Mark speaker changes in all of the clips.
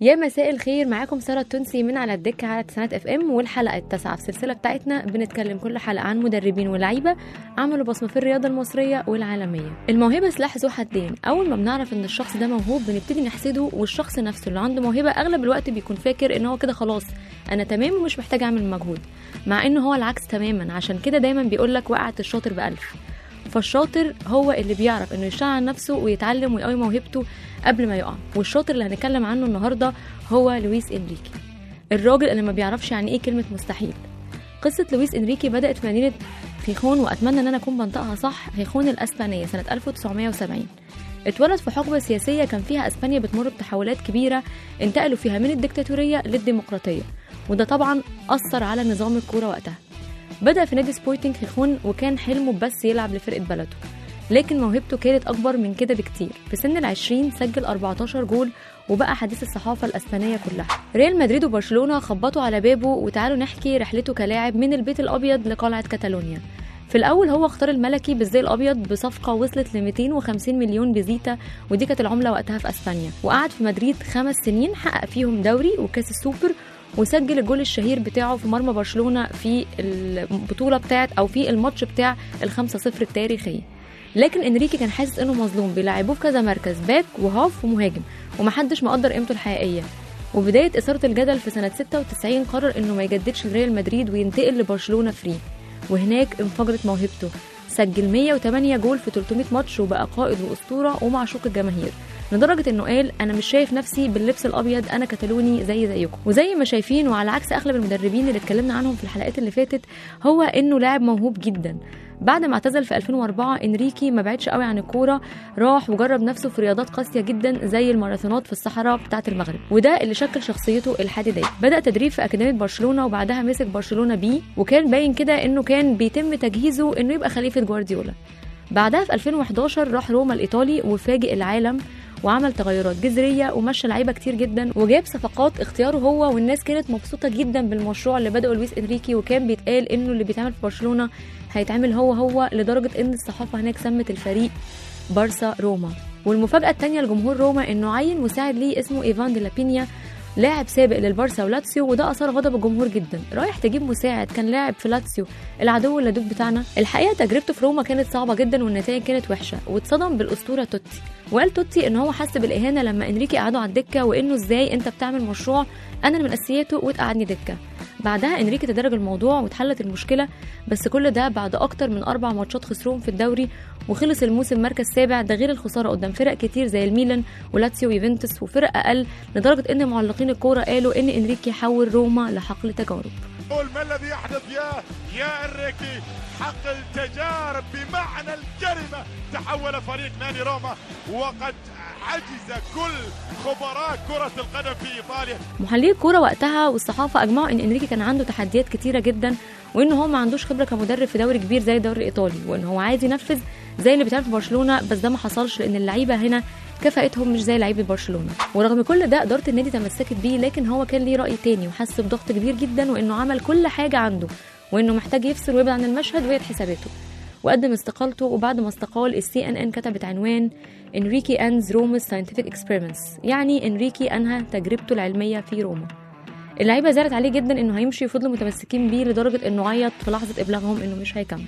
Speaker 1: يا مساء الخير معاكم ساره التونسي من على الدكه على تسعينات اف ام والحلقه التاسعه في السلسله بتاعتنا بنتكلم كل حلقه عن مدربين ولاعيبه عملوا بصمه في الرياضه المصريه والعالميه الموهبه سلاح ذو حدين اول ما بنعرف ان الشخص ده موهوب بنبتدي نحسده والشخص نفسه اللي عنده موهبه اغلب الوقت بيكون فاكر ان هو كده خلاص انا تمام ومش محتاج اعمل مجهود مع انه هو العكس تماما عشان كده دايما بيقول لك وقعت الشاطر بألف فالشاطر هو اللي بيعرف انه يشتغل على نفسه ويتعلم ويقوي موهبته قبل ما يقع والشاطر اللي هنتكلم عنه النهارده هو لويس انريكي الراجل اللي ما بيعرفش يعني ايه كلمه مستحيل قصة لويس انريكي بدأت في مدينة خيخون وأتمنى إن أنا أكون بنطقها صح خيخون الأسبانية سنة 1970 اتولد في حقبة سياسية كان فيها أسبانيا بتمر بتحولات كبيرة انتقلوا فيها من الديكتاتورية للديمقراطية وده طبعا أثر على نظام الكورة وقتها بدأ في نادي سبورتنج خيخون وكان حلمه بس يلعب لفرقة بلده لكن موهبته كانت أكبر من كده بكتير في سن العشرين سجل 14 جول وبقى حديث الصحافة الأسبانية كلها ريال مدريد وبرشلونة خبطوا على بابه وتعالوا نحكي رحلته كلاعب من البيت الأبيض لقلعة كاتالونيا في الأول هو اختار الملكي بالزي الأبيض بصفقة وصلت ل 250 مليون بزيتا ودي كانت العملة وقتها في أسبانيا وقعد في مدريد خمس سنين حقق فيهم دوري وكاس السوبر وسجل الجول الشهير بتاعه في مرمى برشلونه في البطوله بتاعت او في الماتش بتاع الخمسة صفر التاريخي لكن انريكي كان حاسس انه مظلوم بيلعبوه في كذا مركز باك وهاف ومهاجم ومحدش مقدر قيمته الحقيقيه وبداية إثارة الجدل في سنة 96 قرر إنه ما يجددش لريال مدريد وينتقل لبرشلونة فري وهناك انفجرت موهبته سجل 108 جول في 300 ماتش وبقى قائد وأسطورة ومعشوق الجماهير لدرجة انه قال انا مش شايف نفسي باللبس الابيض انا كتالوني زي زيكم وزي ما شايفين وعلى عكس اغلب المدربين اللي اتكلمنا عنهم في الحلقات اللي فاتت هو انه لاعب موهوب جدا بعد ما اعتزل في 2004 انريكي ما بعدش قوي عن الكوره راح وجرب نفسه في رياضات قاسيه جدا زي الماراثونات في الصحراء بتاعه المغرب وده اللي شكل شخصيته الحديديه بدا تدريب في اكاديميه برشلونه وبعدها مسك برشلونه بي وكان باين كده انه كان بيتم تجهيزه انه يبقى خليفه جوارديولا بعدها في 2011 راح روما الايطالي وفاجئ العالم وعمل تغيرات جذريه ومشى لعيبه كتير جدا وجاب صفقات اختياره هو والناس كانت مبسوطه جدا بالمشروع اللي بدأه لويس انريكي وكان بيتقال انه اللي بيتعمل في برشلونه هيتعمل هو هو لدرجه ان الصحافه هناك سمت الفريق بارسا روما والمفاجاه الثانيه لجمهور روما انه عين مساعد ليه اسمه ايفان دي لابينيا لاعب سابق للبارسا ولاتسيو وده اثار غضب الجمهور جدا رايح تجيب مساعد كان لاعب في لاتسيو العدو اللدود بتاعنا الحقيقه تجربته في روما كانت صعبه جدا والنتائج كانت وحشه واتصدم بالاسطوره توتي وقال توتي ان هو حس بالاهانه لما انريكي قعدوا على الدكه وانه ازاي انت بتعمل مشروع انا من اساسياته وتقعدني دكه بعدها انريكي تدرج الموضوع واتحلت المشكله بس كل ده بعد اكتر من اربع ماتشات خسروهم في الدوري وخلص الموسم مركز سابع ده غير الخساره قدام فرق كتير زي الميلان ولاتسيو ويوفنتوس وفرق اقل لدرجه ان معلقين الكوره قالوا ان انريكي حول روما لحقل تجارب
Speaker 2: قول ما الذي يحدث يا يا انريكي حق التجارب بمعنى الكلمة تحول فريق نادي روما وقد عجز كل خبراء كرة القدم في إيطاليا
Speaker 1: محللي الكوره وقتها والصحافه اجمعوا ان انريكي كان عنده تحديات كتيره جدا وان هو ما عندوش خبره كمدرب في دوري كبير زي الدوري الايطالي وان هو عايز ينفذ زي اللي بيتعمل في برشلونه بس ده ما حصلش لان اللعيبه هنا كفاءتهم مش زي لعيبه برشلونه ورغم كل ده اداره النادي تمسكت بيه لكن هو كان ليه راي تاني وحس بضغط كبير جدا وانه عمل كل حاجه عنده وانه محتاج يفصل ويبعد عن المشهد ويد حساباته وقدم استقالته وبعد ما استقال السي ان ان كتبت عنوان انريكي انز رومز ساينتفك اكسبيرمنتس يعني انريكي انهى تجربته العلميه في روما اللعيبه زعلت عليه جدا انه هيمشي وفضلوا متمسكين بيه لدرجه انه عيط في لحظه ابلاغهم انه مش هيكمل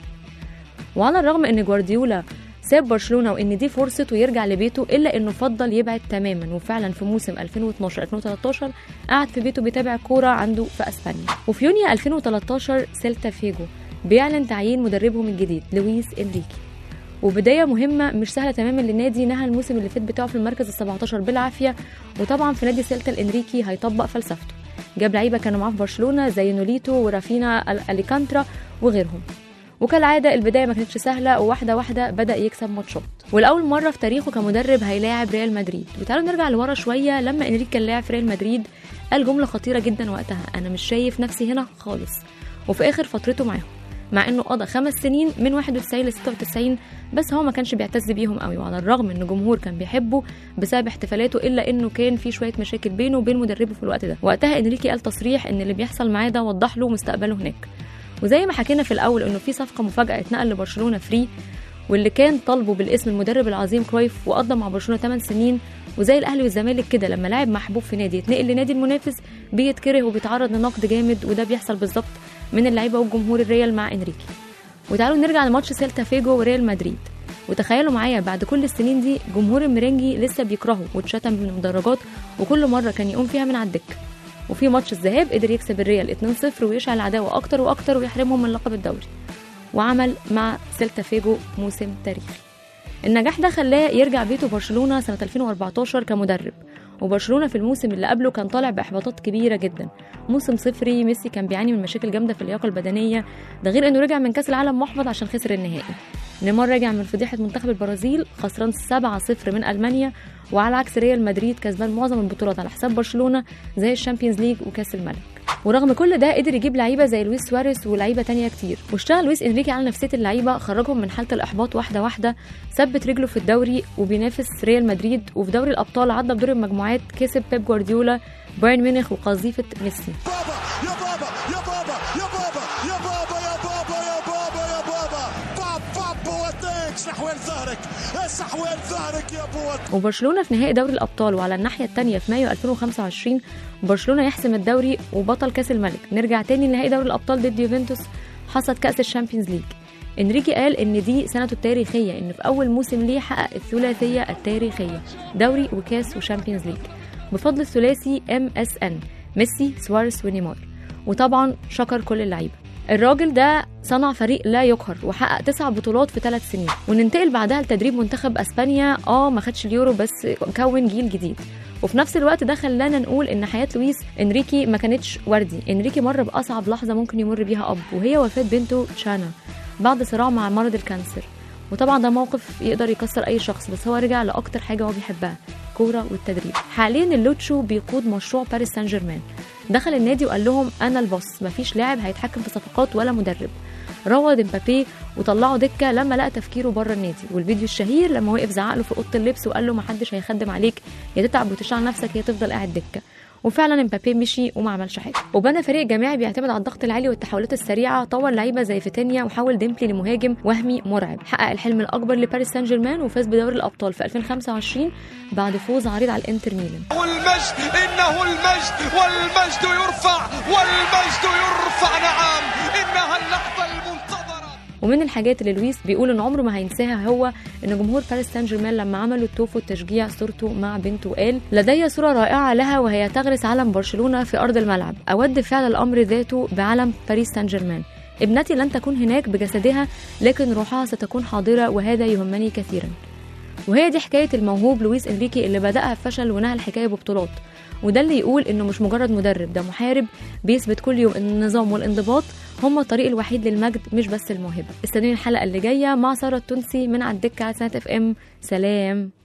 Speaker 1: وعلى الرغم ان جوارديولا ساب برشلونه وان دي فرصته يرجع لبيته الا انه فضل يبعد تماما وفعلا في موسم 2012 2013 قعد في بيته بيتابع كوره عنده في اسبانيا وفي يونيو 2013 سيلتا فيجو بيعلن تعيين مدربهم الجديد لويس انريكي وبدايه مهمه مش سهله تماما للنادي نهى الموسم اللي فات بتاعه في المركز ال 17 بالعافيه وطبعا في نادي سيلتا الانريكي هيطبق فلسفته جاب لعيبه كانوا معاه في برشلونه زي نوليتو ورافينا اليكانترا وغيرهم وكالعادة البداية ما كانتش سهلة وواحدة واحدة بدأ يكسب ماتشات والأول مرة في تاريخه كمدرب هيلاعب ريال مدريد وتعالوا نرجع لورا شوية لما إنريك كان لاعب في ريال مدريد قال جملة خطيرة جدا وقتها أنا مش شايف نفسي هنا خالص وفي آخر فترته معاهم مع انه قضى خمس سنين من 91 ل 96 بس هو ما كانش بيعتز بيهم قوي وعلى الرغم ان الجمهور كان بيحبه بسبب احتفالاته الا انه كان في شويه مشاكل بينه وبين مدربه في الوقت ده وقتها انريكي قال تصريح ان اللي بيحصل معاه ده وضح له مستقبله هناك وزي ما حكينا في الاول انه في صفقه مفاجاه اتنقل لبرشلونه فري واللي كان طالبه بالاسم المدرب العظيم كرويف وقضى مع برشلونه 8 سنين وزي الاهلي والزمالك كده لما لاعب محبوب في نادي يتنقل لنادي المنافس بيتكره وبيتعرض لنقد جامد وده بيحصل بالظبط من اللعيبه والجمهور الريال مع انريكي وتعالوا نرجع لماتش سيلتا فيجو وريال مدريد وتخيلوا معايا بعد كل السنين دي جمهور المرنجي لسه بيكرهه واتشتم من المدرجات وكل مره كان يقوم فيها من على الدكه وفي ماتش الذهاب قدر يكسب الريال 2-0 ويشعل العداوه اكتر واكتر ويحرمهم من لقب الدوري وعمل مع سيلتا فيجو موسم تاريخي النجاح ده خلاه يرجع بيته برشلونه سنه 2014 كمدرب وبرشلونه في الموسم اللي قبله كان طالع باحباطات كبيره جدا موسم صفري ميسي كان بيعاني من مشاكل جامده في اللياقه البدنيه ده غير انه رجع من كاس العالم محبط عشان خسر النهائي نيمار رجع من فضيحه منتخب البرازيل خسران 7-0 من المانيا وعلى عكس ريال مدريد كسبان معظم البطولات على حساب برشلونه زي الشامبيونز ليج وكاس الملك ورغم كل ده قدر يجيب لعيبه زي لويس سواريز ولاعيبه تانية كتير واشتغل لويس انريكي على نفسيه اللعيبه خرجهم من حاله الاحباط واحده واحده ثبت رجله في الدوري وبينافس ريال مدريد وفي دوري الابطال عدى بدور المجموعات كسب بيب جوارديولا بايرن ميونخ وقذيفه ميسي
Speaker 3: بابا يا بابا يا بابا يا بابا يا بابا يا بابا يا بابا يا بابا باب باب بواتيك سحوين ظهرك سحوين ظهرك يا بوات
Speaker 1: وبرشلونه في نهائي دوري الابطال وعلى الناحيه الثانيه في مايو 2025 برشلونه يحسم الدوري وبطل كاس الملك نرجع تاني لنهائي دوري الابطال ضد يوفنتوس حصد كاس الشامبيونز ليج انريكي قال ان دي سنته التاريخيه ان في اول موسم ليه حقق الثلاثيه التاريخيه دوري وكاس وشامبيونز ليج بفضل الثلاثي ام اس ان ميسي سواريز ونيمار وطبعا شكر كل اللعيبه الراجل ده صنع فريق لا يقهر وحقق تسع بطولات في ثلاث سنين وننتقل بعدها لتدريب منتخب اسبانيا اه ما خدش اليورو بس كون جيل جديد وفي نفس الوقت ده خلانا نقول ان حياه لويس انريكي ما كانتش وردي انريكي مر باصعب لحظه ممكن يمر بيها اب وهي وفاه بنته تشانا بعد صراع مع مرض الكانسر وطبعا ده موقف يقدر يكسر اي شخص بس هو رجع لاكتر حاجه هو بيحبها كوره والتدريب حاليا اللوتشو بيقود مشروع باريس سان جيرمان دخل النادي وقال لهم انا الباص مفيش لاعب هيتحكم في صفقات ولا مدرب روض امبابي وطلعه دكه لما لقى تفكيره بره النادي والفيديو الشهير لما وقف زعق له في اوضه اللبس وقال له محدش هيخدم عليك يا تتعب وتشعل نفسك يا تفضل قاعد دكه وفعلا امبابي مشي وما عملش حاجه وبنى فريق جماعي بيعتمد على الضغط العالي والتحولات السريعه طور لعيبه زي فيتينيا وحول ديمبلي لمهاجم وهمي مرعب حقق الحلم الاكبر لباريس سان جيرمان وفاز بدوري الابطال في 2025 بعد فوز عريض على الانتر ميلان
Speaker 4: والمجد انه المجد والمجد يرفع والمجد يرفع نعم انها اللحظه المنتظره
Speaker 1: ومن الحاجات اللي لويس بيقول ان عمره ما هينساها هو ان جمهور باريس سان جيرمان لما عملوا التوفو التشجيع صورته مع بنته وقال لدي صوره رائعه لها وهي تغرس علم برشلونه في ارض الملعب اود فعل الامر ذاته بعلم باريس سان جيرمان ابنتي لن تكون هناك بجسدها لكن روحها ستكون حاضره وهذا يهمني كثيرا وهي دي حكايه الموهوب لويس انريكي اللي بداها بفشل ونهى الحكايه ببطولات وده اللي يقول انه مش مجرد مدرب ده محارب بيثبت كل يوم ان النظام والانضباط هما الطريق الوحيد للمجد مش بس الموهبه استنوني الحلقه اللي جايه مع ساره التونسي من على الدكه على سنه اف ام سلام